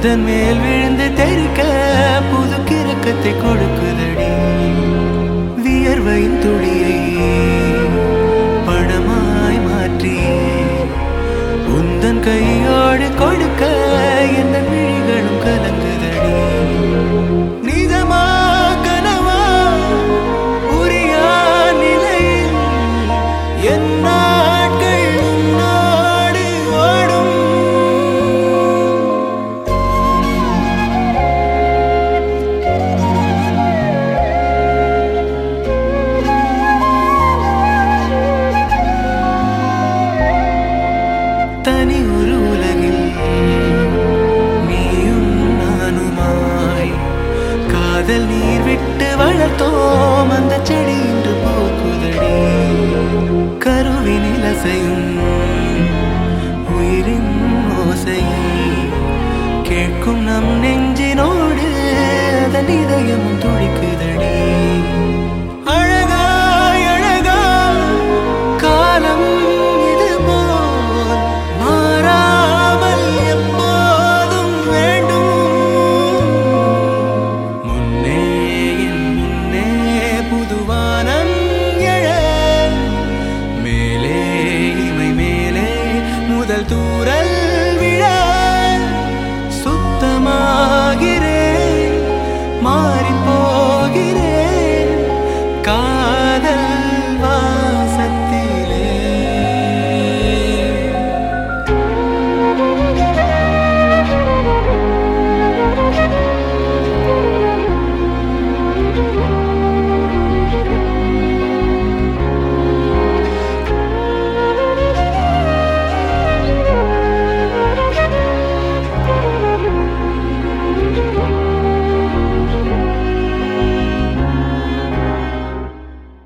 உந்தன் மேல் விழுந்து தெரிக்க புது கிறக்கத்தை கொடுக்குதடி வியர்வையின் துளியை படமாய் மாற்றி உந்தன் கையோடு கொடுக்க எந்த விழிகளும் கலங்குதடி நிஜமா கனவா புரியா நிலையில் என் நாட்கள் உன்னோடு ஓடும் தனி ஒரு உலகில் நீயும் நானுமாய் காதல் நீர் விட்டு வளர்த்தோம் அந்த செடி இன்று போக்குதடி கருவினில் அசையும் உயிரின் ஓசை கேட்கும் நம் நெஞ்சினோடு அதன் இதயம் துடிக்குதடி அழகாய் அழகாய் காலம் இது போல் மாறாமல் எப்போதும் வேண்டும் முன்னே என் முன்னே புதுவானம் எழ மேலே இமை மேலே முதல் தூரல் விழ சுத்தமாகிறேன் மாறி